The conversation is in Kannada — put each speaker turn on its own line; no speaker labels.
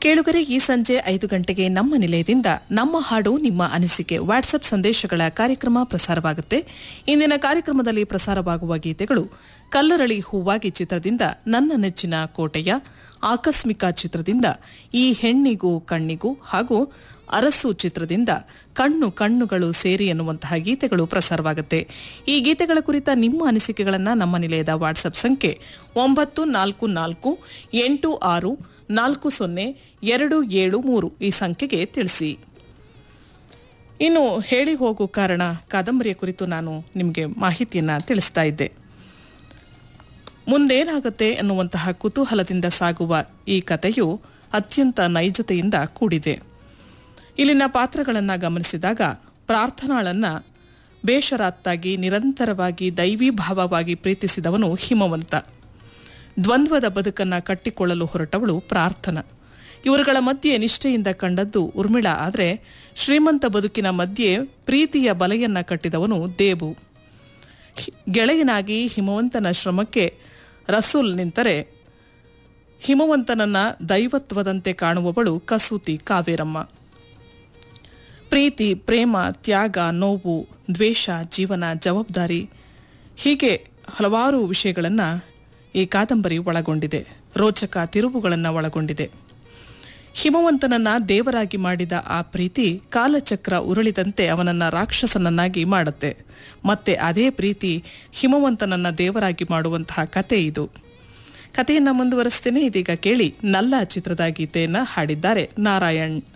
ಕೇಳುಗರೆ ಈ ಸಂಜೆ ಐದು ಗಂಟೆಗೆ ನಮ್ಮ ನಿಲಯದಿಂದ ನಮ್ಮ ಹಾಡು ನಿಮ್ಮ ಅನಿಸಿಕೆ ವಾಟ್ಸ್ಆಪ್ ಸಂದೇಶಗಳ ಕಾರ್ಯಕ್ರಮ ಪ್ರಸಾರವಾಗುತ್ತೆ ಇಂದಿನ ಕಾರ್ಯಕ್ರಮದಲ್ಲಿ ಪ್ರಸಾರವಾಗುವ ಗೀತೆಗಳು ಕಲ್ಲರಳಿ ಹೂವಾಗಿ ಚಿತ್ರದಿಂದ ನನ್ನ ನೆಚ್ಚಿನ ಕೋಟೆಯ ಆಕಸ್ಮಿಕ ಚಿತ್ರದಿಂದ ಈ ಹೆಣ್ಣಿಗೂ ಕಣ್ಣಿಗೂ ಹಾಗೂ ಅರಸು ಚಿತ್ರದಿಂದ ಕಣ್ಣು ಕಣ್ಣುಗಳು ಸೇರಿ ಎನ್ನುವಂತಹ ಗೀತೆಗಳು ಪ್ರಸಾರವಾಗುತ್ತೆ ಈ ಗೀತೆಗಳ ಕುರಿತ ನಿಮ್ಮ ಅನಿಸಿಕೆಗಳನ್ನು ನಮ್ಮ ನಿಲಯದ ವಾಟ್ಸ್ಆಪ್ ಸಂಖ್ಯೆ ಒಂಬತ್ತು ನಾಲ್ಕು ನಾಲ್ಕು ಎಂಟು ಆರು ನಾಲ್ಕು ಸೊನ್ನೆ ಎರಡು ಏಳು ಮೂರು ಈ ಸಂಖ್ಯೆಗೆ ತಿಳಿಸಿ ಇನ್ನು ಹೇಳಿ ಹೋಗು ಕಾರಣ ಕಾದಂಬರಿಯ ಕುರಿತು ನಾನು ನಿಮಗೆ ಮಾಹಿತಿಯನ್ನು ತಿಳಿಸ್ತಾ ಇದ್ದೆ ಮುಂದೇನಾಗುತ್ತೆ ಎನ್ನುವಂತಹ ಕುತೂಹಲದಿಂದ ಸಾಗುವ ಈ ಕಥೆಯು ಅತ್ಯಂತ ನೈಜತೆಯಿಂದ ಕೂಡಿದೆ ಇಲ್ಲಿನ ಪಾತ್ರಗಳನ್ನು ಗಮನಿಸಿದಾಗ ಪ್ರಾರ್ಥನಾಳನ್ನ ಬೇಷರಾತ್ತಾಗಿ ನಿರಂತರವಾಗಿ ದೈವೀಭಾವವಾಗಿ ಪ್ರೀತಿಸಿದವನು ಹಿಮವಂತ ದ್ವಂದ್ವದ ಬದುಕನ್ನ ಕಟ್ಟಿಕೊಳ್ಳಲು ಹೊರಟವಳು ಪ್ರಾರ್ಥನಾ ಇವರುಗಳ ಮಧ್ಯೆ ನಿಷ್ಠೆಯಿಂದ ಕಂಡದ್ದು ಉರ್ಮಿಳಾ ಆದರೆ ಶ್ರೀಮಂತ ಬದುಕಿನ ಮಧ್ಯೆ ಪ್ರೀತಿಯ ಬಲೆಯನ್ನ ಕಟ್ಟಿದವನು ದೇವು ಹಿ- ಗೆಳೆಯನಾಗಿ ಹಿಮವಂತನ ಶ್ರಮಕ್ಕೆ ರಸೂಲ್ ನಿಂತರೆ ಹಿಮವಂತನನ್ನ ದೈವತ್ವದಂತೆ ಕಾಣುವವಳು ಕಸೂತಿ ಕಾವೇರಮ್ಮ ಪ್ರೀತಿ ಪ್ರೇಮ ತ್ಯಾಗ ನೋವು ದ್ವೇಷ ಜೀವನ ಜವಾಬ್ದಾರಿ ಹೀಗೆ ಹಲವಾರು ವಿಷಯಗಳನ್ನು ಈ ಕಾದಂಬರಿ ಒಳಗೊಂಡಿದೆ ರೋಚಕ ತಿರುವುಗಳನ್ನು ಒಳಗೊಂಡಿದೆ ಹಿಮವಂತನನ್ನ ದೇವರಾಗಿ ಮಾಡಿದ ಆ ಪ್ರೀತಿ ಕಾಲಚಕ್ರ ಉರುಳಿದಂತೆ ಅವನನ್ನ ರಾಕ್ಷಸನನ್ನಾಗಿ ಮಾಡುತ್ತೆ ಮತ್ತೆ ಅದೇ ಪ್ರೀತಿ ಹಿಮವಂತನನ್ನ ದೇವರಾಗಿ ಮಾಡುವಂತಹ ಕತೆ ಇದು ಕಥೆಯನ್ನ ಮುಂದುವರಿಸ್ತೇನೆ ಇದೀಗ ಕೇಳಿ ನಲ್ಲ ಚಿತ್ರದ ಗೀತೆಯನ್ನ ಹಾಡಿದ್ದಾರೆ ನಾರಾಯಣ್